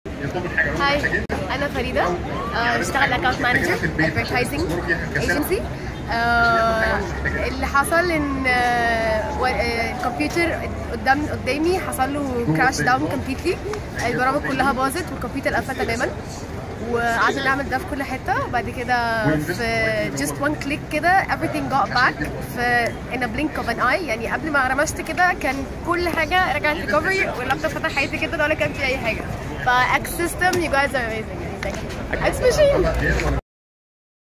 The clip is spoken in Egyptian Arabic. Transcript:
هاي انا فريده آه، بشتغل اكونت مانجر ادفرتايزنج ايجنسي اللي حصل ان آه، و- آه، الكمبيوتر قدام قدامي حصل له كراش داون كومبليتلي البرامج كلها باظت والكمبيوتر قفل تماما وقعدنا نعمل ده في كل حته وبعد كده في just one click كده everything got back في in a blink of an eye يعني قبل ما رمشت كده كان كل حاجه رجعت ريكفري واللابتوب فتح حياتي كده ولا كان في اي حاجه فاكس سيستم you guys are amazing يعني thank you اكس ماشين